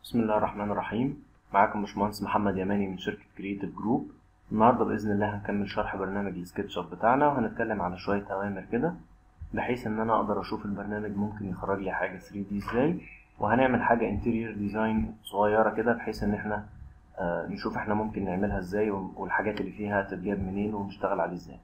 بسم الله الرحمن الرحيم معاكم باشمهندس محمد يماني من شركة كرييتيف جروب النهاردة بإذن الله هنكمل شرح برنامج السكتش اب بتاعنا وهنتكلم على شوية أوامر كده بحيث إن أنا أقدر أشوف البرنامج ممكن يخرج لي حاجة 3D إزاي وهنعمل حاجة انتيريور ديزاين صغيرة كده بحيث إن إحنا آه نشوف إحنا ممكن نعملها إزاي والحاجات اللي فيها تتجاب منين ونشتغل عليه إزاي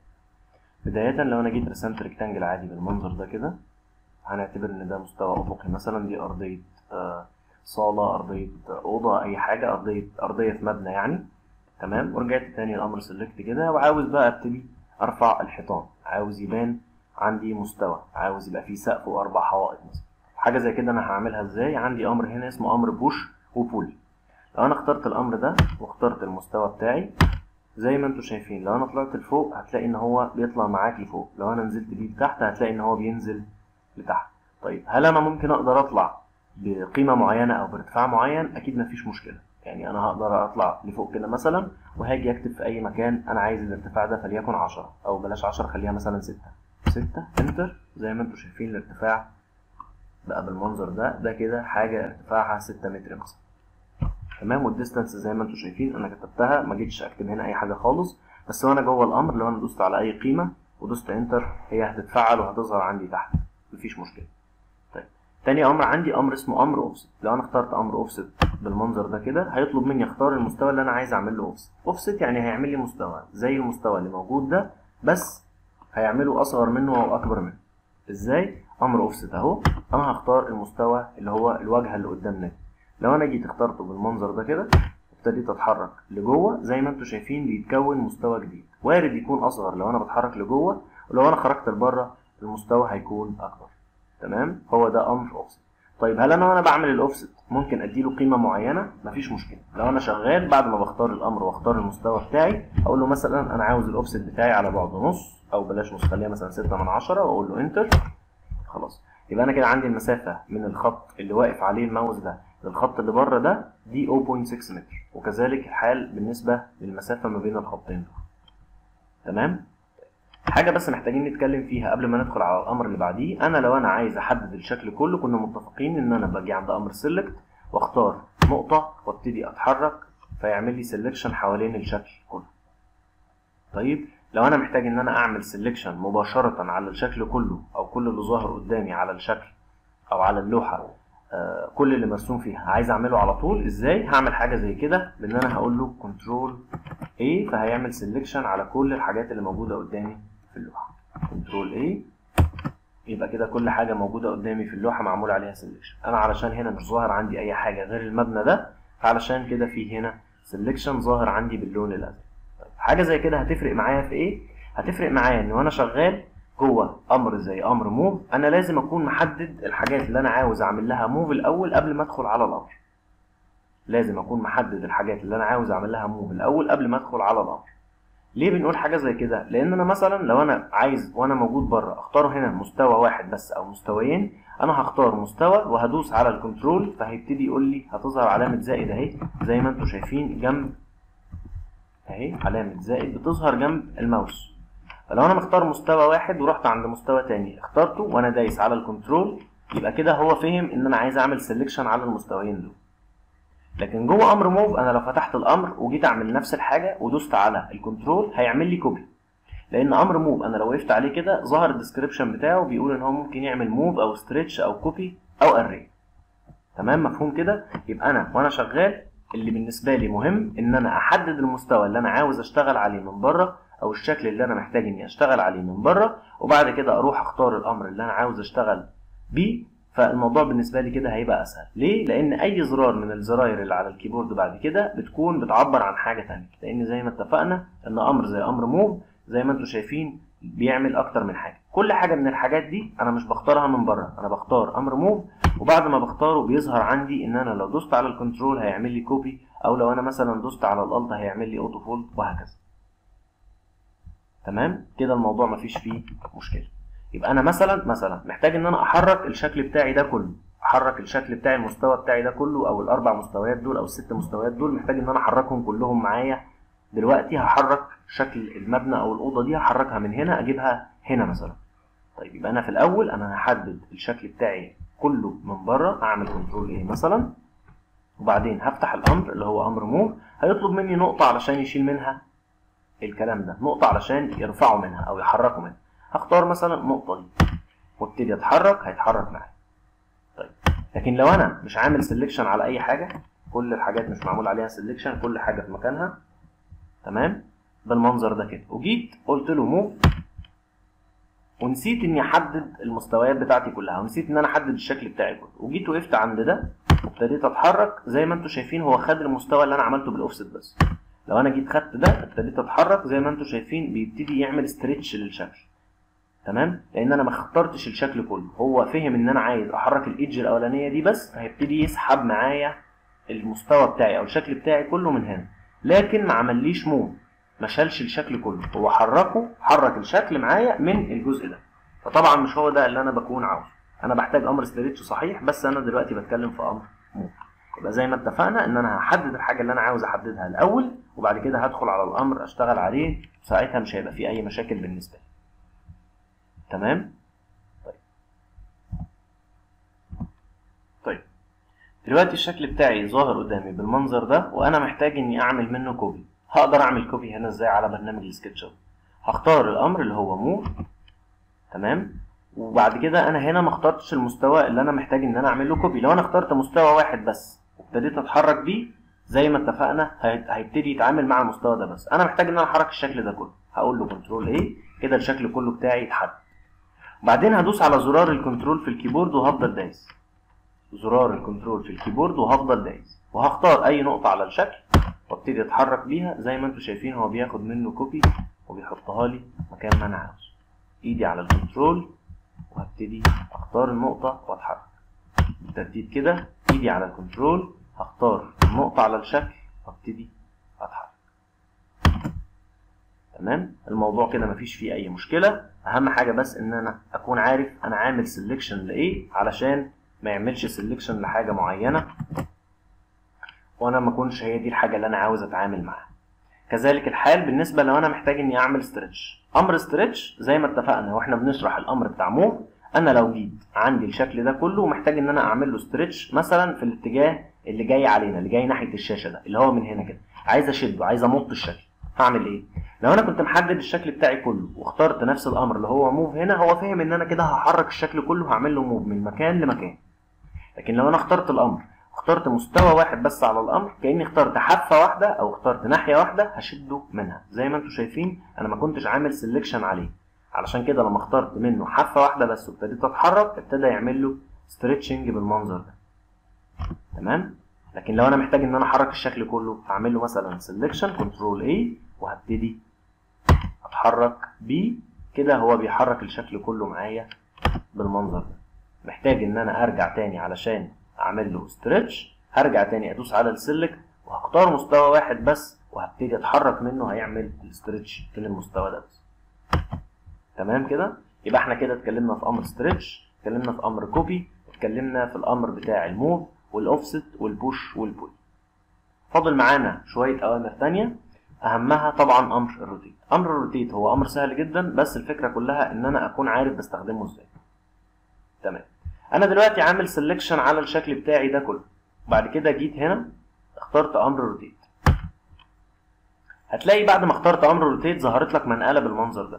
بداية لو أنا جيت رسمت ريكتانجل عادي بالمنظر ده كده هنعتبر إن ده مستوى أفقي مثلا دي أرضية آه صالة أرضية أوضة أي حاجة أرضية أرضية في مبنى يعني تمام ورجعت تاني الأمر سيلكت كده وعاوز بقى أبتدي أرفع الحيطان عاوز يبان عندي مستوى عاوز يبقى فيه سقف وأربع حوائط مثلا حاجة زي كده أنا هعملها إزاي عندي أمر هنا اسمه أمر بوش وبول لو أنا اخترت الأمر ده واخترت المستوى بتاعي زي ما انتم شايفين لو انا طلعت لفوق هتلاقي ان هو بيطلع معاك لفوق لو انا نزلت بيه لتحت هتلاقي ان هو بينزل لتحت طيب هل انا ممكن اقدر اطلع بقيمه معينه او بارتفاع معين اكيد مفيش مشكله يعني انا هقدر اطلع لفوق كده مثلا وهاجي اكتب في اي مكان انا عايز الارتفاع ده فليكن 10 او بلاش 10 خليها مثلا 6 6 انتر زي ما انتم شايفين الارتفاع بقى بالمنظر ده ده كده حاجه ارتفاعها 6 متر مثلا تمام والديستانس زي ما انتم شايفين انا كتبتها ما جيتش اكتب هنا اي حاجه خالص بس وانا جوه الامر لو انا دوست على اي قيمه ودوست انتر هي هتتفعل وهتظهر عندي تحت مفيش مشكله طيب تاني امر عندي امر اسمه امر اوفست لو انا اخترت امر اوفست بالمنظر ده كده هيطلب مني اختار المستوى اللي انا عايز اعمل له اوفست اوفست يعني هيعمل لي مستوى زي المستوى اللي موجود ده بس هيعمله اصغر منه او اكبر منه ازاي امر اوفست اهو انا هختار المستوى اللي هو الواجهه اللي قدامنا لو انا جيت اخترته بالمنظر ده كده ابتديت اتحرك لجوه زي ما انتم شايفين بيتكون مستوى جديد وارد يكون اصغر لو انا بتحرك لجوه ولو انا خرجت لبره المستوى هيكون اكبر تمام هو ده امر اوفست طيب هل انا وانا بعمل الاوفست ممكن اديله قيمه معينه مفيش مشكله لو انا شغال بعد ما بختار الامر واختار المستوى بتاعي اقول له مثلا انا عاوز الاوفست بتاعي على بعد نص او بلاش نص خليها مثلا 6 من 10 واقول له انتر خلاص يبقى انا كده عندي المسافه من الخط اللي واقف عليه الماوس ده للخط اللي بره ده دي 0.6 متر وكذلك الحال بالنسبه للمسافه ما بين الخطين دول تمام حاجه بس محتاجين نتكلم فيها قبل ما ندخل على الامر اللي بعديه انا لو انا عايز احدد الشكل كله كنا متفقين ان انا باجي عند امر سيلكت واختار نقطه وابتدي اتحرك فيعمل لي سيلكشن حوالين الشكل كله طيب لو انا محتاج ان انا اعمل سيلكشن مباشره على الشكل كله او كل اللي ظاهر قدامي على الشكل او على اللوحه آه كل اللي مرسوم فيها عايز اعمله على طول ازاي هعمل حاجه زي كده بان انا هقول له كنترول A فهيعمل سيلكشن على كل الحاجات اللي موجوده قدامي في اللوحه كنترول A يبقى كده كل حاجه موجوده قدامي في اللوحه معمول عليها سيلكشن انا علشان هنا مش ظاهر عندي اي حاجه غير المبنى ده فعلشان كده في هنا سيلكشن ظاهر عندي باللون الازرق طيب حاجه زي كده هتفرق معايا في ايه هتفرق معايا ان وانا شغال جوه امر زي امر موف انا لازم اكون محدد الحاجات اللي انا عاوز اعمل لها موف الاول قبل ما ادخل على الامر لازم اكون محدد الحاجات اللي انا عاوز اعمل لها موف الاول قبل ما ادخل على الامر ليه بنقول حاجه زي كده لان انا مثلا لو انا عايز وانا موجود بره اختار هنا مستوى واحد بس او مستويين انا هختار مستوى وهدوس على الكنترول فهيبتدي يقول لي هتظهر علامه زائد اهي زي ما انتم شايفين جنب اهي علامه زائد بتظهر جنب الماوس فلو انا مختار مستوى واحد ورحت عند مستوى تاني اخترته وانا دايس على الكنترول يبقى كده هو فهم ان انا عايز اعمل سيلكشن على المستويين دول لكن جوه امر موف انا لو فتحت الامر وجيت اعمل نفس الحاجه ودوست على الكنترول هيعمل لي كوبي لان امر موف انا لو وقفت عليه كده ظهر الديسكربشن بتاعه بيقول ان هو ممكن يعمل موف او ستريتش او كوبي او اري تمام مفهوم كده يبقى انا وانا شغال اللي بالنسبه لي مهم ان انا احدد المستوى اللي انا عاوز اشتغل عليه من بره او الشكل اللي انا محتاج اني اشتغل عليه من بره وبعد كده اروح اختار الامر اللي انا عاوز اشتغل بيه فالموضوع بالنسبه لي كده هيبقى اسهل ليه لان اي زرار من الزراير اللي على الكيبورد بعد كده بتكون بتعبر عن حاجه تانية لان زي ما اتفقنا ان امر زي امر موف زي ما انتم شايفين بيعمل اكتر من حاجه كل حاجه من الحاجات دي انا مش بختارها من بره انا بختار امر موف وبعد ما بختاره بيظهر عندي ان انا لو دوست على الكنترول هيعمل لي كوبي او لو انا مثلا دوست على الالت هيعمل لي اوتو فولد وهكذا تمام كده الموضوع مفيش فيه مشكله يبقى انا مثلا مثلا محتاج ان انا احرك الشكل بتاعي ده كله احرك الشكل بتاعي المستوى بتاعي ده كله او الاربع مستويات دول او الست مستويات دول محتاج ان انا احركهم كلهم معايا دلوقتي هحرك شكل المبنى او الاوضه دي هحركها من هنا اجيبها هنا مثلا طيب يبقى انا في الاول انا هحدد الشكل بتاعي كله من بره اعمل كنترول ايه مثلا وبعدين هفتح الامر اللي هو امر موف هيطلب مني نقطه علشان يشيل منها الكلام ده نقطه علشان يرفعه منها او يحركه منها هختار مثلا النقطه دي وابتدي اتحرك هيتحرك معايا طيب لكن لو انا مش عامل سيلكشن على اي حاجه كل الحاجات مش معمول عليها سيلكشن كل حاجه في مكانها تمام بالمنظر ده كده وجيت قلت له موف ونسيت اني احدد المستويات بتاعتي كلها ونسيت ان انا احدد الشكل بتاعي كله وجيت وقفت عند ده وابتديت اتحرك زي ما انتم شايفين هو خد المستوى اللي انا عملته بالاوفست بس لو انا جيت خدت ده ابتديت اتحرك زي ما انتم شايفين بيبتدي يعمل ستريتش للشكل تمام لان انا ما اخترتش الشكل كله هو فهم ان انا عايز احرك الايدج الاولانيه دي بس فهيبتدي يسحب معايا المستوى بتاعي او الشكل بتاعي كله من هنا لكن ما عمليش موف ما شالش الشكل كله هو حركه حرك الشكل معايا من الجزء ده فطبعا مش هو ده اللي انا بكون عاوزه انا بحتاج امر ستريتش صحيح بس انا دلوقتي بتكلم في امر موف يبقى زي ما اتفقنا ان انا هحدد الحاجه اللي انا عاوز احددها الاول وبعد كده هدخل على الامر اشتغل عليه ساعتها مش هيبقى فيه اي مشاكل بالنسبه لي تمام طيب طيب دلوقتي الشكل بتاعي ظاهر قدامي بالمنظر ده وانا محتاج اني اعمل منه كوبي هقدر اعمل كوبي هنا ازاي على برنامج السكتش اب هختار الامر اللي هو موف تمام وبعد كده انا هنا ما اخترتش المستوى اللي انا محتاج ان انا اعمل له كوبي لو انا اخترت مستوى واحد بس وابتديت اتحرك بيه زي ما اتفقنا هيبتدي يتعامل مع المستوى ده بس انا محتاج ان انا احرك الشكل ده كله هقول له كنترول ايه كده الشكل كله بتاعي اتحدد بعدين هدوس على زرار الكنترول في الكيبورد وهفضل دايس زرار الكنترول في الكيبورد وهفضل دايس وهختار اي نقطة على الشكل وابتدي اتحرك بيها زي ما انتم شايفين هو بياخد منه كوبي وبيحطها لي مكان ما انا عاوز ايدي على الكنترول وهبتدي اختار النقطة واتحرك بالترتيب كده ايدي على الكنترول هختار النقطة على الشكل وابتدي اتحرك تمام الموضوع كده مفيش فيه اي مشكلة اهم حاجة بس ان انا اكون عارف انا عامل سيلكشن لايه علشان ما يعملش سيلكشن لحاجة معينة وانا ما اكونش هي دي الحاجة اللي انا عاوز اتعامل معاها كذلك الحال بالنسبة لو انا محتاج اني اعمل ستريتش امر ستريتش زي ما اتفقنا واحنا بنشرح الامر بتاع موف انا لو جيت عندي الشكل ده كله ومحتاج ان انا اعمل له ستريتش مثلا في الاتجاه اللي جاي علينا اللي جاي ناحيه الشاشه ده اللي هو من هنا كده عايز اشده عايز امط الشكل هعمل ايه لو انا كنت محدد الشكل بتاعي كله واخترت نفس الامر اللي هو موف هنا هو فهم ان انا كده هحرك الشكل كله هعمل له موف من مكان لمكان لكن لو انا اخترت الامر اخترت مستوى واحد بس على الامر كاني اخترت حافه واحده او اخترت ناحيه واحده هشده منها زي ما انتم شايفين انا ما كنتش عامل سيلكشن عليه علشان كده لما اخترت منه حافه واحده بس وابتديت اتحرك ابتدى يعمل له ستريتشنج بالمنظر ده تمام لكن لو انا محتاج ان انا احرك الشكل كله هعمل له مثلا سيلكشن كنترول اي وهبتدي اتحرك بيه كده هو بيحرك الشكل كله معايا بالمنظر ده محتاج ان انا ارجع تاني علشان اعمل له ستريتش هرجع تاني ادوس على السلك وهختار مستوى واحد بس وهبتدي اتحرك منه هيعمل الستريتش في المستوى ده بس تمام كده يبقى احنا كده اتكلمنا في امر ستريتش اتكلمنا في امر كوبي اتكلمنا في الامر بتاع الموف والاوفست والبوش والبول فاضل معانا شويه اوامر تانية اهمها طبعا امر الروتيت امر الروتيت هو امر سهل جدا بس الفكره كلها ان انا اكون عارف بستخدمه ازاي تمام انا دلوقتي عامل سيلكشن على الشكل بتاعي ده كله بعد كده جيت هنا اخترت امر روتيت هتلاقي بعد ما اخترت امر روتيت ظهرت لك منقله بالمنظر ده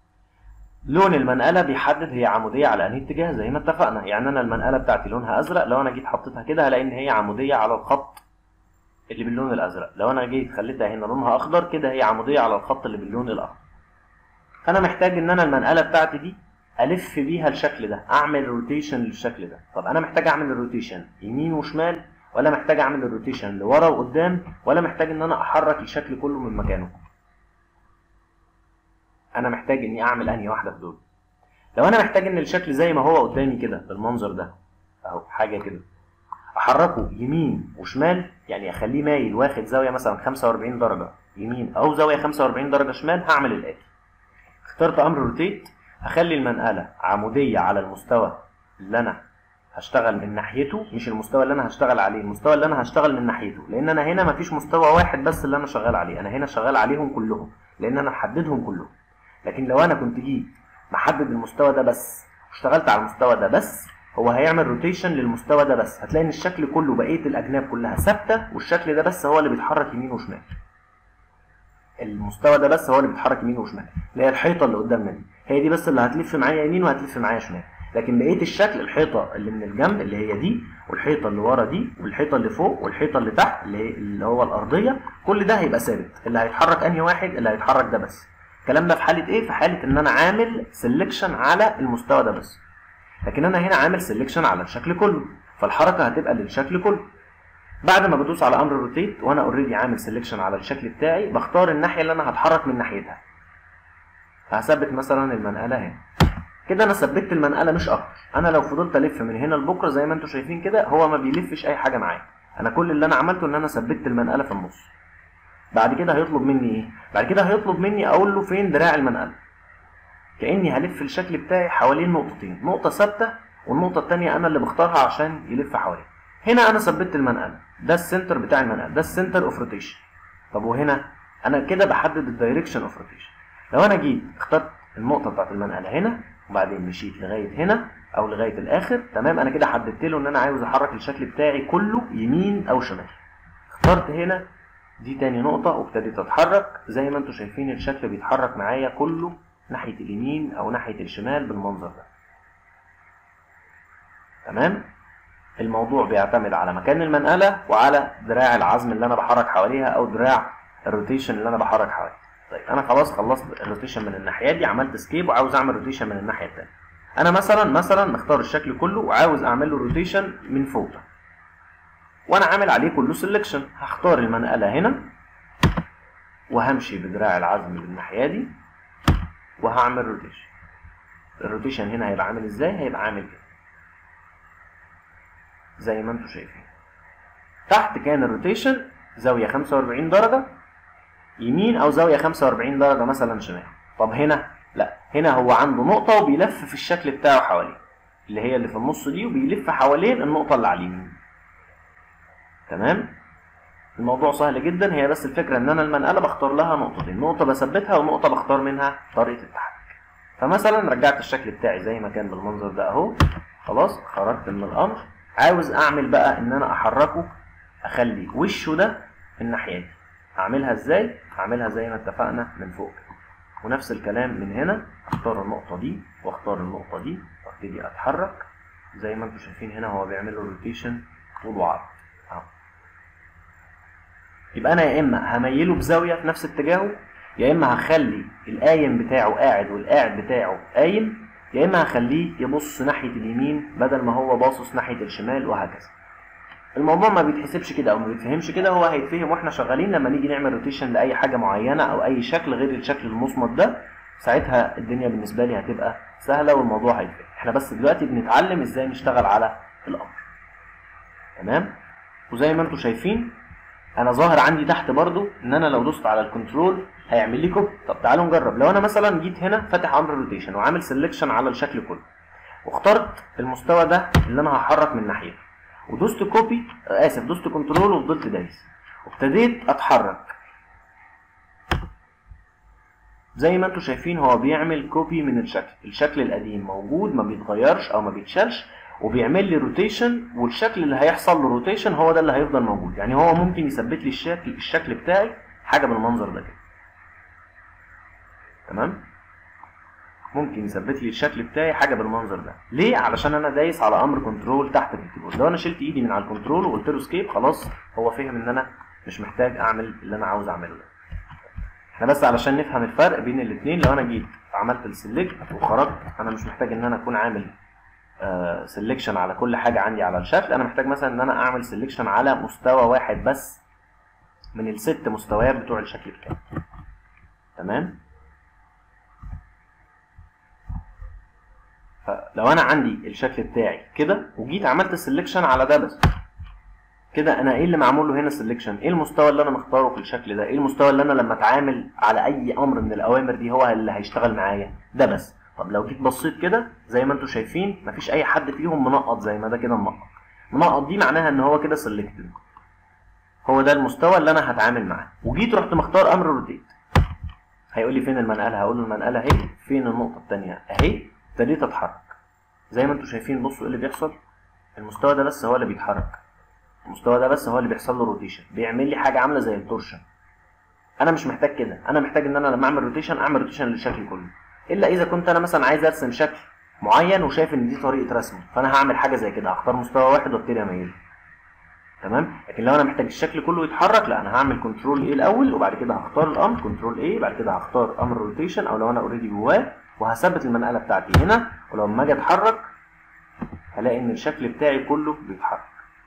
لون المنقله بيحدد هي عموديه على انهي اتجاه زي ما اتفقنا يعني انا المنقله بتاعتي لونها ازرق لو انا جيت حطيتها كده هلاقي ان هي عموديه على الخط اللي باللون الازرق لو انا جيت خليتها هنا لونها اخضر كده هي عموديه على الخط اللي باللون الاخضر فانا محتاج ان انا المنقله بتاعتي دي الف بيها الشكل ده اعمل روتيشن للشكل ده طب انا محتاج اعمل الروتيشن يمين وشمال ولا محتاج اعمل الروتيشن لورا وقدام ولا محتاج ان انا احرك الشكل كله من مكانه انا محتاج اني اعمل انهي واحده في دول لو انا محتاج ان الشكل زي ما هو قدامي كده بالمنظر ده اهو حاجه كده احركه يمين وشمال يعني اخليه مايل واخد زاويه مثلا 45 درجه يمين او زاويه 45 درجه شمال هعمل الاتي اخترت امر روتيت هخلي المنقله عموديه على المستوى اللي انا هشتغل من ناحيته مش المستوى اللي انا هشتغل عليه المستوى اللي انا هشتغل من ناحيته لان انا هنا مفيش مستوى واحد بس اللي انا شغال عليه انا هنا شغال عليهم كلهم لان انا محددهم كلهم لكن لو انا كنت جيت محدد المستوى ده بس واشتغلت على المستوى ده بس هو هيعمل روتيشن للمستوى ده بس هتلاقي ان الشكل كله بقيه الاجناب كلها ثابته والشكل ده بس هو اللي بيتحرك يمين وشمال المستوى ده بس هو اللي بيتحرك يمين وشمال اللي هي الحيطه اللي قدامنا دي هي دي بس اللي هتلف معايا يمين وهتلف معايا شمال لكن بقيه الشكل الحيطه اللي من الجنب اللي هي دي والحيطه اللي ورا دي والحيطه اللي فوق والحيطه اللي تحت اللي, هي اللي هو الارضيه كل ده هيبقى ثابت اللي هيتحرك انهي واحد اللي هيتحرك ده بس الكلام ده في حاله ايه في حاله ان انا عامل سيلكشن على المستوى ده بس لكن انا هنا عامل سيلكشن على الشكل كله فالحركه هتبقى للشكل كله بعد ما بدوس على امر روتيت وانا اوريدي عامل سيلكشن على الشكل بتاعي بختار الناحيه اللي انا هتحرك من ناحيتها هثبت مثلا المنقله هنا كده انا ثبت المنقله مش اكتر انا لو فضلت الف من هنا لبكره زي ما انتم شايفين كده هو ما بيلفش اي حاجه معايا انا كل اللي انا عملته ان انا ثبت المنقله في النص بعد كده هيطلب مني ايه بعد كده هيطلب مني اقول له فين دراع المنقله كاني هلف الشكل بتاعي حوالين نقطتين نقطه ثابته والنقطه الثانيه انا اللي بختارها عشان يلف حوالين هنا انا ثبت المنقله ده السنتر بتاع المنقله ده السنتر اوف روتيشن طب وهنا انا كده بحدد الدايركشن اوف روتيشن لو انا جيت اخترت النقطه بتاعت المنقله هنا وبعدين مشيت لغايه هنا او لغايه الاخر تمام انا كده حددت له ان انا عاوز احرك الشكل بتاعي كله يمين او شمال اخترت هنا دي تاني نقطة وابتديت اتحرك زي ما انتم شايفين الشكل بيتحرك معايا كله ناحية اليمين او ناحية الشمال بالمنظر ده تمام الموضوع بيعتمد على مكان المنقلة وعلى دراع العزم اللي انا بحرك حواليها او دراع الروتيشن اللي انا بحرك حواليه طيب انا خلاص خلصت الروتيشن من الناحيه دي عملت سكيب وعاوز اعمل روتيشن من الناحيه الثانيه انا مثلا مثلا مختار الشكل كله وعاوز اعمل له روتيشن من فوق وانا عامل عليه كله سيلكشن هختار المنقله هنا وهمشي بدراع العزم بالناحيه دي وهعمل روتيشن الروتيشن هنا هيبقى عامل ازاي هيبقى عامل كده زي ما انتم شايفين تحت كان الروتيشن زاويه 45 درجه يمين او زاويه 45 درجه مثلا شمال طب هنا لا هنا هو عنده نقطه وبيلف في الشكل بتاعه حواليه اللي هي اللي في النص دي وبيلف حوالين النقطه اللي على اليمين تمام الموضوع سهل جدا هي بس الفكره ان انا المنقله بختار لها نقطتين نقطه بثبتها ونقطه بختار منها طريقه التحرك فمثلا رجعت الشكل بتاعي زي ما كان بالمنظر ده اهو خلاص خرجت من الامر عاوز اعمل بقى ان انا احركه اخلي وشه ده الناحيه دي هعملها ازاي هعملها زي ما اتفقنا من فوق ونفس الكلام من هنا اختار النقطه دي واختار النقطه دي وابتدي اتحرك زي ما انتم شايفين هنا هو بيعمل له روتيشن طول وعرض اهو يبقى انا يا اما هميله بزاويه في نفس اتجاهه يا اما هخلي القايم بتاعه قاعد والقاعد بتاعه قايم يا اما هخليه يبص ناحيه اليمين بدل ما هو باصص ناحيه الشمال وهكذا الموضوع ما بيتحسبش كده او ما بيتفهمش كده هو هيتفهم واحنا شغالين لما نيجي نعمل روتيشن لاي حاجه معينه او اي شكل غير الشكل المصمت ده ساعتها الدنيا بالنسبه لي هتبقى سهله والموضوع هيتفهم احنا بس دلوقتي بنتعلم ازاي نشتغل على الامر تمام وزي ما انتم شايفين انا ظاهر عندي تحت برضو ان انا لو دوست على الكنترول هيعمل لي كوبي طب تعالوا نجرب لو انا مثلا جيت هنا فاتح امر روتيشن وعامل سيلكشن على الشكل كله واخترت المستوى ده اللي انا هحرك من ناحيته ودوست كوبي اسف دوست كنترول وفضلت دايس وابتديت اتحرك زي ما انتم شايفين هو بيعمل كوبي من الشكل الشكل القديم موجود ما بيتغيرش او ما بيتشالش وبيعمل لي روتيشن والشكل اللي هيحصل له روتيشن هو ده اللي هيفضل موجود يعني هو ممكن يثبت لي الشكل الشكل بتاعي حاجه بالمنظر ده كده تمام ممكن يثبت لي الشكل بتاعي حاجه بالمنظر ده ليه علشان انا دايس على امر كنترول تحت في الكيبورد لو انا شلت ايدي من على الكنترول وقلت له سكيب خلاص هو فهم ان انا مش محتاج اعمل اللي انا عاوز اعمله ده احنا بس علشان نفهم الفرق بين الاثنين لو انا جيت عملت السلكت وخرجت انا مش محتاج ان انا اكون عامل سلكشن على كل حاجه عندي على الشكل انا محتاج مثلا ان انا اعمل سلكشن على مستوى واحد بس من الست مستويات بتوع الشكل بتاعي تمام فلو انا عندي الشكل بتاعي كده وجيت عملت سلكشن على ده بس كده انا ايه اللي معمول له هنا سلكشن ايه المستوى اللي انا مختاره في الشكل ده ايه المستوى اللي انا لما اتعامل على اي امر من الاوامر دي هو اللي هيشتغل معايا ده بس طب لو جيت بصيت كده زي ما انتم شايفين مفيش اي حد فيهم منقط زي ما ده كده منقط منقط دي معناها ان هو كده سلكتد هو ده المستوى اللي انا هتعامل معاه وجيت رحت مختار امر روتيت هيقول لي فين المنقله هقول له المنقله اهي فين النقطه الثانيه اهي ابتديت اتحرك زي ما انتم شايفين بصوا ايه اللي بيحصل المستوى ده بس هو اللي بيتحرك المستوى ده بس هو اللي بيحصل له روتيشن بيعمل لي حاجه عامله زي التورشن انا مش محتاج كده انا محتاج ان انا لما اعمل روتيشن اعمل روتيشن للشكل كله الا اذا كنت انا مثلا عايز ارسم شكل معين وشايف ان دي طريقه رسمه فانا هعمل حاجه زي كده هختار مستوى واحد وابتدي اميزه تمام لكن لو انا محتاج الشكل كله يتحرك لا انا هعمل كنترول ايه الاول وبعد كده هختار الامر كنترول ايه بعد كده هختار امر روتيشن او لو انا اوريدي جواه وهثبت المنقله بتاعتي هنا ولما اجي اتحرك هلاقي ان الشكل بتاعي كله بيتحرك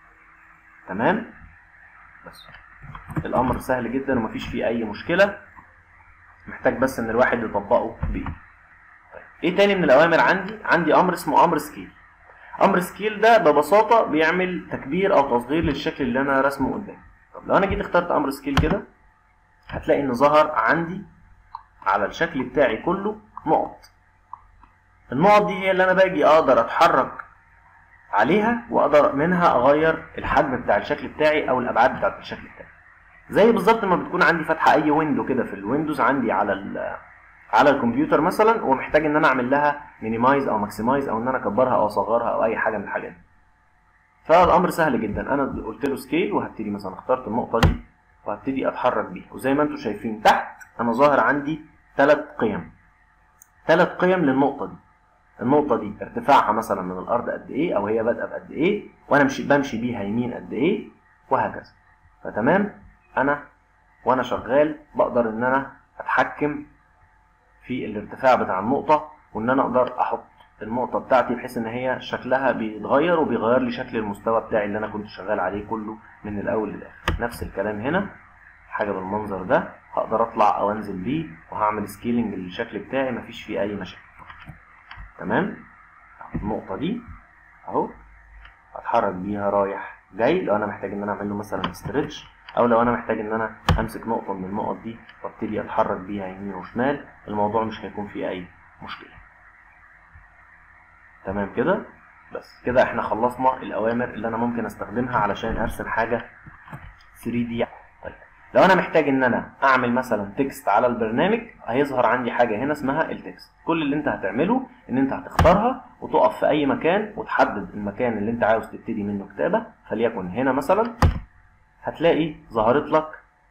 تمام بس الامر سهل جدا ومفيش فيه اي مشكله محتاج بس ان الواحد يطبقه بايده طيب. ايه تاني من الاوامر عندي عندي امر اسمه امر سكيل امر سكيل ده ببساطه بيعمل تكبير او تصغير للشكل اللي انا رسمه قدامي طب لو انا جيت اخترت امر سكيل كده هتلاقي ان ظهر عندي على الشكل بتاعي كله نقط النقط دي هي اللي انا باجي اقدر اتحرك عليها واقدر منها اغير الحجم بتاع الشكل بتاعي او الابعاد بتاعت الشكل بتاعي زي بالظبط ما بتكون عندي فاتحه اي ويندو كده في الويندوز عندي على على الكمبيوتر مثلا ومحتاج ان انا اعمل لها مينيمايز او ماكسمايز او ان انا اكبرها او اصغرها او اي حاجه من الحاجات دي فالامر سهل جدا انا قلت له سكيل وهبتدي مثلا اخترت النقطه دي وهبتدي اتحرك بيها وزي ما انتم شايفين تحت انا ظاهر عندي ثلاث قيم ثلاث قيم للنقطه دي النقطة دي ارتفاعها مثلا من الأرض قد إيه أو هي بادئة بقد إيه وأنا مشي بمشي بيها يمين قد إيه وهكذا فتمام أنا وأنا شغال بقدر إن أنا أتحكم في الارتفاع بتاع النقطة وإن أنا أقدر أحط النقطة بتاعتي بحيث إن هي شكلها بيتغير وبيغير لي شكل المستوى بتاعي اللي أنا كنت شغال عليه كله من الأول للآخر نفس الكلام هنا حاجة بالمنظر ده هقدر أطلع أو أنزل بيه وهعمل سكيلنج للشكل بتاعي مفيش فيه أي مشاكل تمام النقطة دي اهو هتحرك بيها رايح جاي لو انا محتاج ان انا اعمل له مثلا ستريتش او لو انا محتاج ان انا امسك نقطة من النقط دي وابتدي اتحرك بيها يمين وشمال الموضوع مش هيكون فيه اي مشكلة تمام كده بس كده احنا خلصنا الاوامر اللي انا ممكن استخدمها علشان ارسم حاجة 3D طيب لو انا محتاج ان انا اعمل مثلا تكست على البرنامج هيظهر عندي حاجه هنا اسمها التكست كل اللي انت هتعمله ان انت هتختارها وتقف في اي مكان وتحدد المكان اللي انت عاوز تبتدي منه كتابه فليكن هنا مثلا هتلاقي ظهرت لك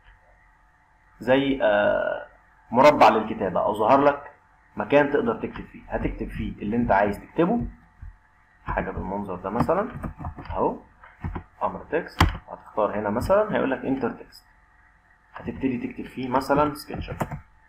زي مربع للكتابه او ظهر لك مكان تقدر تكتب فيه هتكتب فيه اللي انت عايز تكتبه حاجه بالمنظر ده مثلا اهو امر تكست هتختار هنا مثلا هيقول لك انتر تكست هتبتدي تكتب فيه مثلا سكتش اب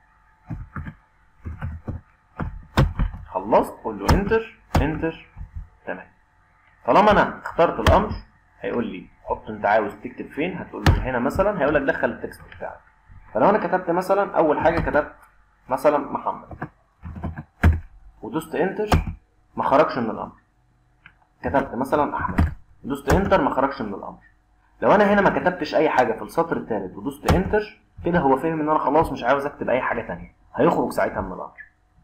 خلصت قول له انتر انتر تمام طالما انا اخترت الامر هيقول لي حط انت عاوز تكتب فين هتقول له هنا مثلا هيقول لك دخل التكست بتاعك فلو انا كتبت مثلا اول حاجه كتبت مثلا محمد ودوست انتر ما خرجش من الامر كتبت مثلا احمد دوست انتر ما خرجش من الامر لو انا هنا ما كتبتش اي حاجه في السطر الثالث ودوست انتر كده هو فهم ان انا خلاص مش عاوز اكتب اي حاجه تانية هيخرج ساعتها من الامر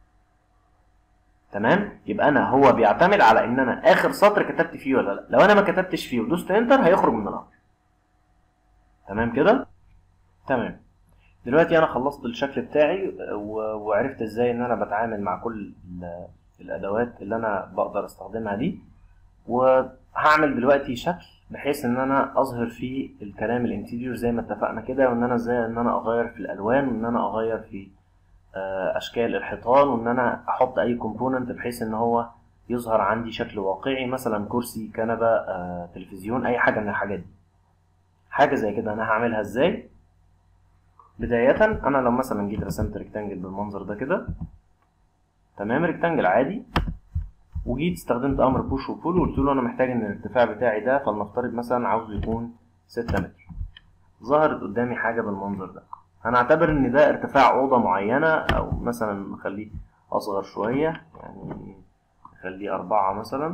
تمام يبقى انا هو بيعتمد على ان انا اخر سطر كتبت فيه ولا لا لو انا ما كتبتش فيه ودوست انتر هيخرج من الامر تمام كده تمام دلوقتي انا خلصت الشكل بتاعي وعرفت ازاي ان انا بتعامل مع كل الادوات اللي انا بقدر استخدمها دي وهعمل دلوقتي شكل بحيث ان انا اظهر فيه الكلام الانتيريور زي ما اتفقنا كده وان انا ازاي ان انا اغير في الالوان وان انا اغير في اشكال الحيطان وان انا احط اي كومبوننت بحيث ان هو يظهر عندي شكل واقعي مثلا كرسي كنبه تلفزيون اي حاجه من الحاجات دي حاجه زي كده انا هعملها ازاي بداية أنا لو مثلا جيت رسمت ريكتانجل بالمنظر ده كده تمام ريكتانجل عادي وجيت استخدمت امر بوش وبول وقلت له انا محتاج ان الارتفاع بتاعي ده فلنفترض مثلا عاوز يكون 6 متر ظهرت قدامي حاجه بالمنظر ده هنعتبر ان ده ارتفاع اوضه معينه او مثلا نخليه اصغر شويه يعني نخليه أربعة مثلا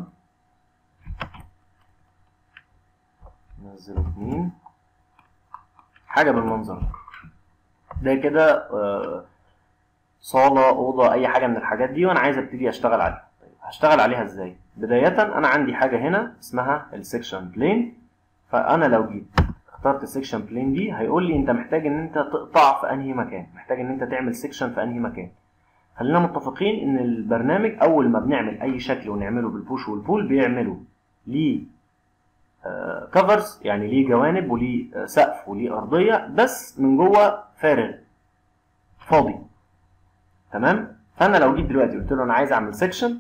ننزله اتنين حاجه بالمنظر ده ده كده آه صاله اوضه اي حاجه من الحاجات دي وانا عايز ابتدي اشتغل عليها هشتغل عليها ازاي بداية انا عندي حاجة هنا اسمها السكشن بلين فانا لو جيت اخترت السكشن بلين دي هيقول لي انت محتاج ان انت تقطع في انهي مكان محتاج ان انت تعمل سكشن في انهي مكان خلينا متفقين ان البرنامج اول ما بنعمل اي شكل ونعمله بالبوش والبول بيعمله ليه كفرز يعني ليه جوانب وليه آه، سقف وليه ارضيه بس من جوه فارغ فاضي تمام فانا لو جيت دلوقتي قلت له انا عايز اعمل سيكشن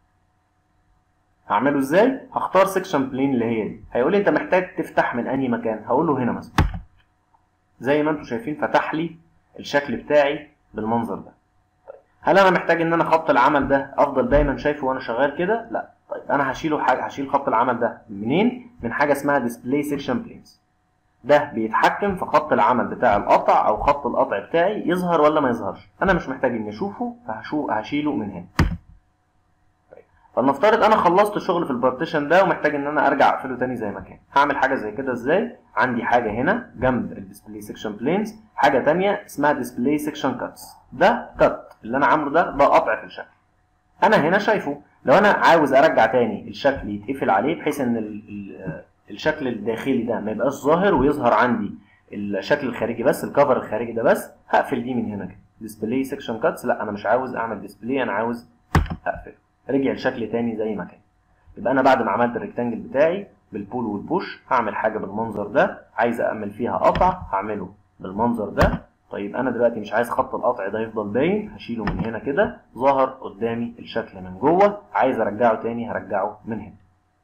هعمله ازاي هختار سيكشن بلين اللي هي دي هيقول لي انت محتاج تفتح من انهي مكان هقول له هنا مثلا زي ما انتم شايفين فتح لي الشكل بتاعي بالمنظر ده طيب هل انا محتاج ان انا خط العمل ده افضل دايما شايفه وانا شغال كده لا طيب انا هشيله حاجه هشيل خط العمل ده منين من حاجه اسمها ديسبلاي سيكشن بلينز ده بيتحكم في خط العمل بتاع القطع او خط القطع بتاعي يظهر ولا ما يظهرش انا مش محتاج اني اشوفه فهشو هشيله من هنا طيب فلنفترض انا خلصت شغل في البارتيشن ده ومحتاج ان انا ارجع اقفله تاني زي ما كان هعمل حاجه زي كده ازاي عندي حاجه هنا جنب الديسبلاي سيكشن بلينز حاجه تانية اسمها ديسبلاي سيكشن كاتس ده كات اللي انا عامله ده ده قطع في الشكل انا هنا شايفه لو انا عاوز ارجع تاني الشكل يتقفل عليه بحيث ان ال ال الشكل الداخلي ده ما يبقاش ظاهر ويظهر عندي الشكل الخارجي بس الكفر الخارجي ده بس هقفل دي من هنا كده ديسبلاي سيكشن كاتس لا انا مش عاوز اعمل ديسبلاي انا عاوز اقفل رجع الشكل تاني زي ما كان يبقى انا بعد ما عملت الريكتانجل بتاعي بالبول والبوش هعمل حاجه بالمنظر ده عايز اعمل فيها قطع هعمله بالمنظر ده طيب انا دلوقتي مش عايز خط القطع ده يفضل باين هشيله من هنا كده ظهر قدامي الشكل من جوه عايز ارجعه تاني هرجعه من هنا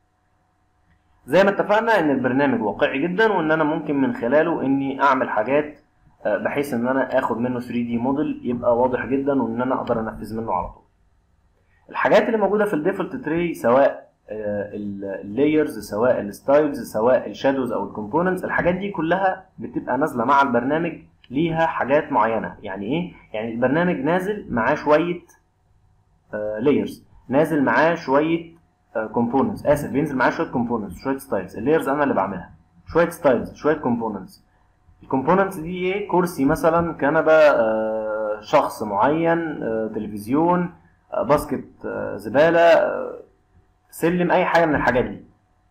زي ما اتفقنا ان البرنامج واقعي جدا وان انا ممكن من خلاله اني اعمل حاجات آه، بحيث ان انا اخد منه 3 دي موديل يبقى واضح جدا وان انا اقدر انفذ منه على طول الحاجات اللي موجوده في الديفولت تري سواء اللايرز سواء الستايلز سواء الشادوز او الكومبوننتس الحاجات دي كلها بتبقى نازله مع البرنامج ليها حاجات معينه يعني ايه يعني البرنامج نازل معاه شويه لايرز نازل معاه شويه كومبوننتس اسف بينزل معاه شويه كومبوننتس شويه ستايلز اللايرز انا اللي بعملها شويه ستايلز شويه كومبوننتس الكومبوننتس دي ايه كرسي مثلا كنبه آه، شخص معين آه، تلفزيون آه، باسكت آه، زباله آه، سلم اي حاجه من الحاجات دي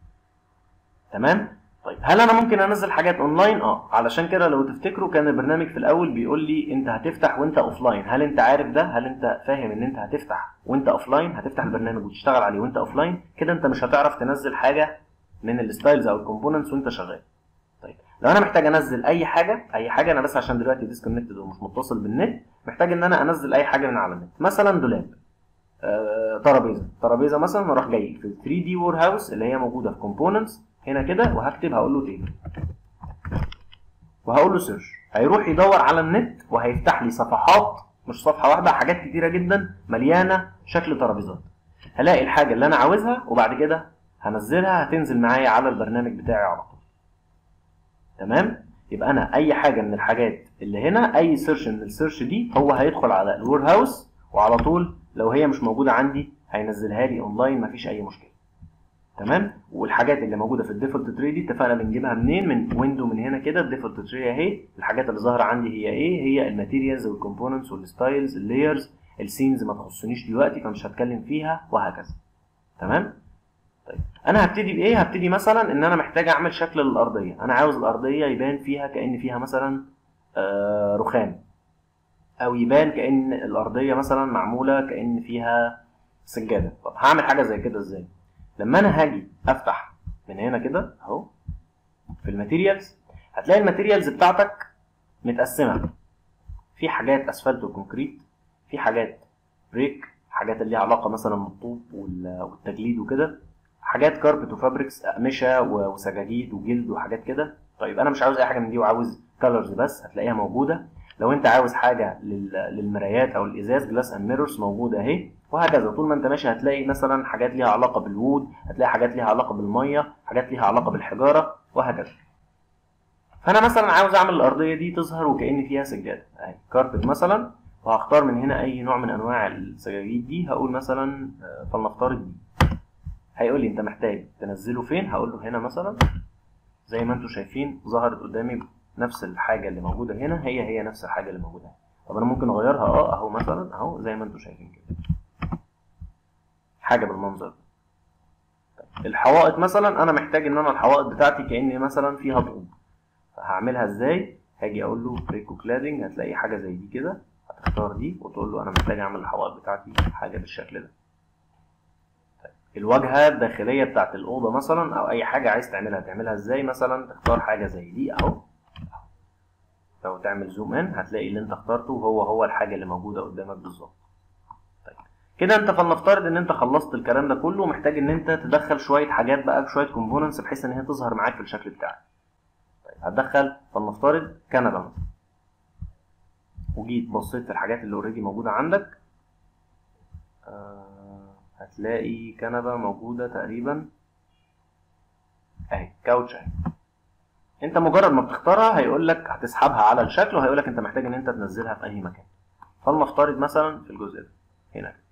تمام طيب هل انا ممكن انزل حاجات اونلاين اه علشان كده لو تفتكروا كان البرنامج في الاول بيقول لي انت هتفتح وانت اوفلاين هل انت عارف ده هل انت فاهم ان انت هتفتح وانت اوفلاين هتفتح البرنامج وتشتغل عليه وانت اوفلاين كده انت مش هتعرف تنزل حاجه من الستايلز او الكومبوننتس وانت شغال طيب لو انا محتاج انزل اي حاجه اي حاجه انا بس عشان دلوقتي ديسكونكتد ومش متصل بالنت محتاج ان انا انزل اي حاجه من على النت مثلا دولاب آه، ترابيزه ترابيزه مثلا اروح جاي في 3 دي وور هاوس اللي هي موجوده في كومبوننتس هنا كده وهكتب هقول له تيبل وهقول له سيرش هيروح يدور على النت وهيفتح لي صفحات مش صفحه واحده حاجات كتيره جدا مليانه شكل ترابيزات هلاقي الحاجه اللي انا عاوزها وبعد كده هنزلها هتنزل معايا على البرنامج بتاعي على طول تمام يبقى انا اي حاجه من الحاجات اللي هنا اي سيرش من السيرش دي هو هيدخل على الوير هاوس وعلى طول لو هي مش موجوده عندي هينزلها لي اونلاين مفيش اي مشكله تمام والحاجات اللي موجوده في الديفولت تري دي اتفقنا بنجيبها منين من ويندو من هنا كده الديفولت تري اهي الحاجات اللي ظاهره عندي هي ايه هي الماتيريالز والكومبوننتس والستايلز اللايرز السينز ما تخصنيش دلوقتي فمش هتكلم فيها وهكذا تمام طيب انا هبتدي بايه هبتدي مثلا ان انا محتاج اعمل شكل للارضيه انا عاوز الارضيه يبان فيها كان فيها مثلا آه رخام او يبان كان الارضيه مثلا معموله كان فيها سجاده طب هعمل حاجه زي كده ازاي لما انا هاجي افتح من هنا كده اهو في الماتيريالز هتلاقي الماتيريالز بتاعتك متقسمه في حاجات اسفلت وكونكريت في حاجات بريك حاجات اللي ليها علاقه مثلا بالطوب وال- والتجليد وكده حاجات كاربت وفابريكس اقمشه و- وسجاجيد وجلد وحاجات كده طيب انا مش عاوز اي حاجه من دي وعاوز كالرز بس هتلاقيها موجوده لو انت عاوز حاجه لل- للمرايات او الازاز جلاس اند ميرورز موجوده اهي وهكذا طول ما انت ماشي هتلاقي مثلا حاجات ليها علاقه بالوود هتلاقي حاجات ليها علاقه بالميه حاجات ليها علاقه بالحجاره وهكذا فانا مثلا عاوز اعمل الارضيه دي تظهر وكأن فيها سجاده اهي كاربت مثلا وهختار من هنا اي نوع من انواع السجاجيد دي هقول مثلا آه، فلنفترض دي هيقول لي انت محتاج تنزله فين هقول له هنا مثلا زي ما انتم شايفين ظهرت قدامي نفس الحاجه اللي موجوده هنا هي هي نفس الحاجه اللي موجوده هنا طب انا ممكن اغيرها اه اهو مثلا اهو زي ما انتم شايفين كده حاجه بالمنظر ده طيب، الحوائط مثلا انا محتاج ان انا الحوائط بتاعتي كأن مثلا فيها طوب فهعملها ازاي هاجي اقول له بريكو كلادنج هتلاقي حاجه زي دي كده تختار دي وتقول له انا محتاج اعمل الحوائط بتاعتي حاجه بالشكل ده طيب الواجهه الداخليه بتاعت الاوضه مثلا او اي حاجه عايز تعملها تعملها ازاي مثلا تختار حاجه زي دي اهو لو تعمل زوم ان هتلاقي اللي انت اخترته هو هو الحاجه اللي موجوده قدامك بالظبط طيب كده انت فلنفترض ان انت خلصت الكلام ده كله ومحتاج ان انت تدخل شويه حاجات بقى شويه كومبوننتس بحيث ان هي تظهر معاك في الشكل بتاعك طيب هتدخل فلنفترض كنبه مثلا وجيت بصيت في الحاجات اللي اوريدي موجوده عندك آه هتلاقي كنبه موجوده تقريبا اهي كاوتش اهي انت مجرد ما بتختارها هيقول لك هتسحبها على الشكل وهيقول لك انت محتاج ان انت تنزلها في اي مكان فلنفترض مثلا في الجزء ده هنا كده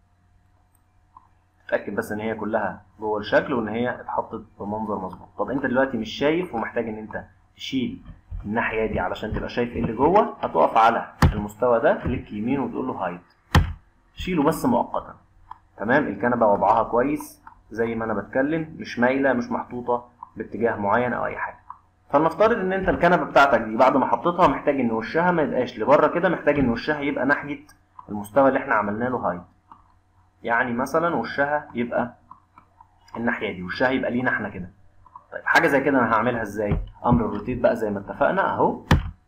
اتاكد بس ان هي كلها جوه الشكل وان هي اتحطت بمنظر مظبوط طب انت دلوقتي مش شايف ومحتاج ان انت تشيل الناحيه دي علشان تبقى شايف ايه اللي جوه هتقف على المستوى ده كليك يمين وتقول له هايد شيله بس مؤقتا تمام الكنبه وضعها كويس زي ما انا بتكلم مش مايله مش محطوطه باتجاه معين او اي حاجه فلنفترض ان انت الكنبه بتاعتك دي بعد ما حطيتها محتاج ان وشها ما يبقاش لبره كده محتاج ان وشها يبقى ناحيه المستوى اللي احنا عملنا له هايد يعني مثلا وشها يبقى الناحيه دي وشها يبقى لينا احنا كده طيب حاجه زي كده انا هعملها ازاي امر الروتيت بقى زي ما اتفقنا اهو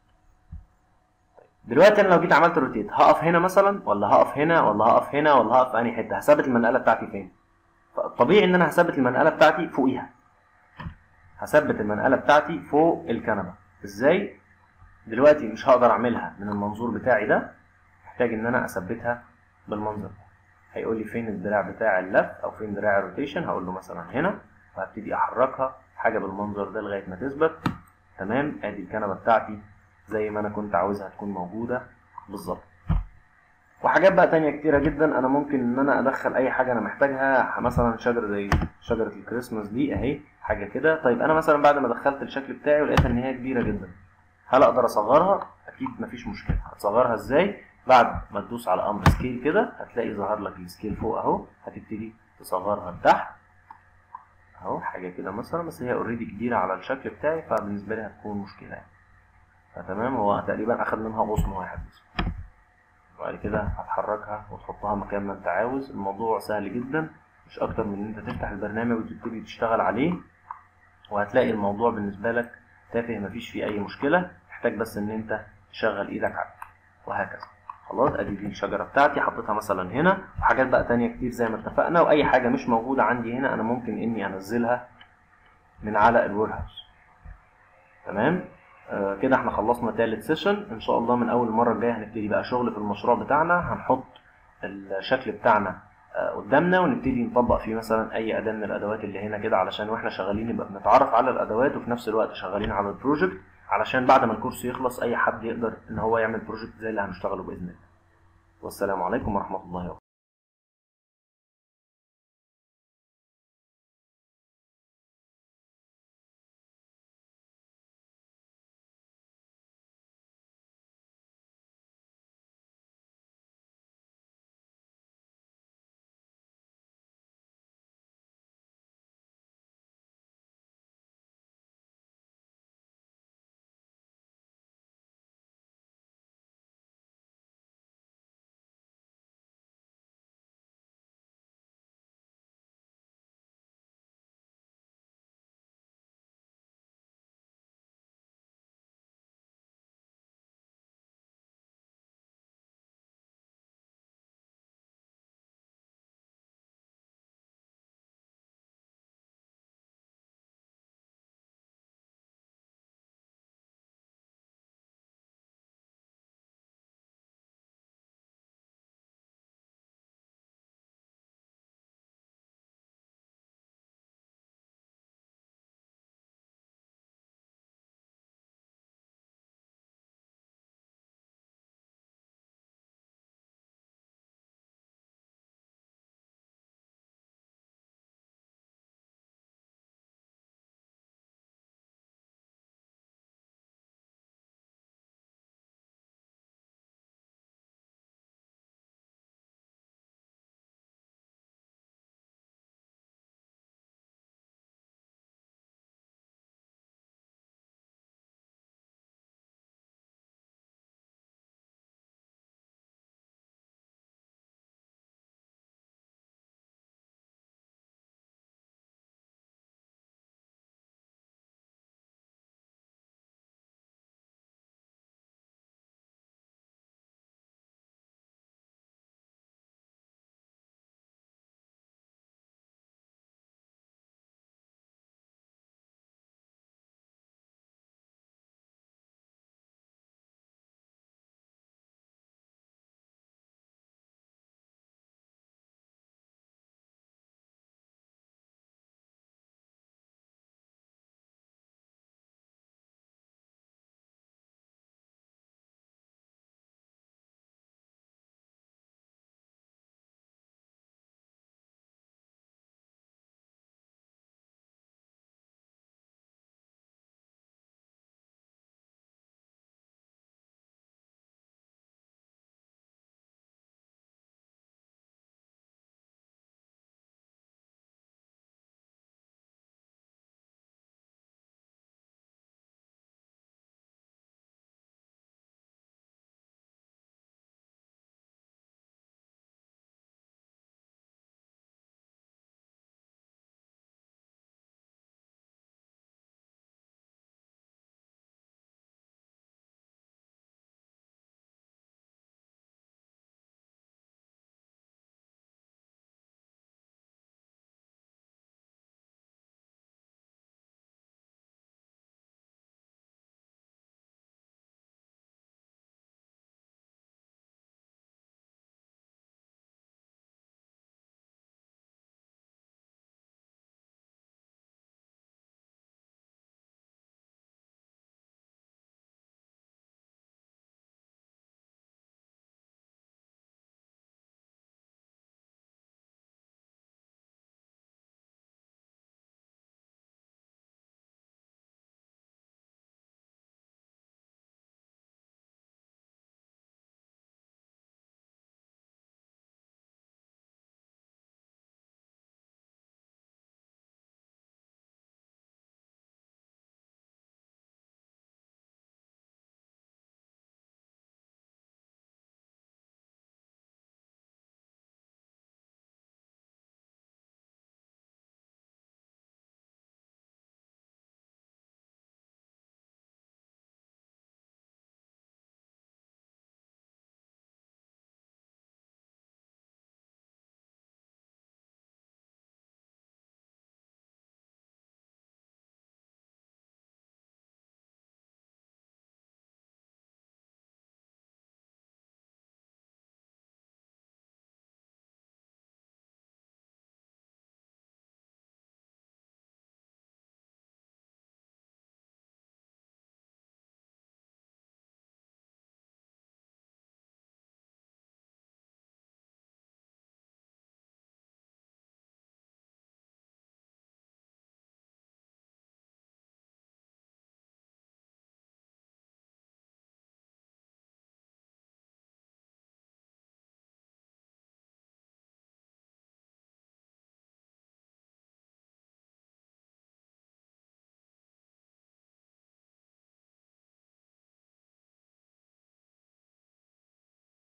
دلوقتي انا لو جيت عملت روتيت هقف هنا مثلا ولا هقف هنا ولا هقف هنا ولا هقف في انهي حته هثبت المنقله بتاعتي فين فالطبيعي ان انا هثبت المنقله بتاعتي فوقيها هثبت المنقله بتاعتي فوق الكنبه ازاي دلوقتي مش هقدر اعملها من المنظور بتاعي ده محتاج ان انا اثبتها بالمنظر ده هيقول لي فين الدراع بتاع اللف او فين دراع الروتيشن هقول له مثلا هنا وهبتدي احركها حاجه بالمنظر ده لغايه ما تثبت تمام ادي الكنبه بتاعتي زي ما انا كنت عاوزها تكون موجوده بالظبط وحاجات بقى تانية كتيرة جدا انا ممكن ان انا ادخل اي حاجة انا محتاجها مثلا شجرة زي شجرة الكريسماس دي اهي حاجة كده طيب انا مثلا بعد ما دخلت الشكل بتاعي ولقيتها ان هي كبيرة جدا هل اقدر اصغرها اكيد مفيش مشكلة هتصغرها ازاي بعد ما تدوس على امر سكيل كده هتلاقي ظهر لك السكيل فوق اهو هتبتدي تصغرها لتحت اهو حاجة كده مثلا بس هي اوريدي كبيرة على الشكل بتاعي فبالنسبة لي هتكون مشكلة يعني فتمام هو تقريبا اخد منها غصن واحد بس وبعد كده هتحركها وتحطها مكان ما انت عاوز الموضوع سهل جدا مش اكتر من ان انت تفتح البرنامج وتبتدي تشتغل عليه وهتلاقي الموضوع بالنسبة لك تافه مفيش فيه اي مشكلة محتاج بس ان انت تشغل ايدك عليه وهكذا خلاص ادي دي الشجرة بتاعتي حطيتها مثلا هنا وحاجات بقى تانية كتير زي ما اتفقنا واي حاجة مش موجودة عندي هنا انا ممكن اني انزلها من على الوير هاوس تمام آه كده احنا خلصنا تالت سيشن ان شاء الله من اول المره الجايه هنبتدي بقى شغل في المشروع بتاعنا هنحط الشكل بتاعنا آه قدامنا ونبتدي نطبق فيه مثلا اي اداه من الادوات اللي هنا كده علشان واحنا شغالين نبقى بنتعرف على الادوات وفي نفس الوقت شغالين على البروجكت علشان بعد ما الكورس يخلص اي حد يقدر ان هو يعمل بروجكت زي اللي هنشتغله باذن الله والسلام عليكم ورحمه الله وبركاته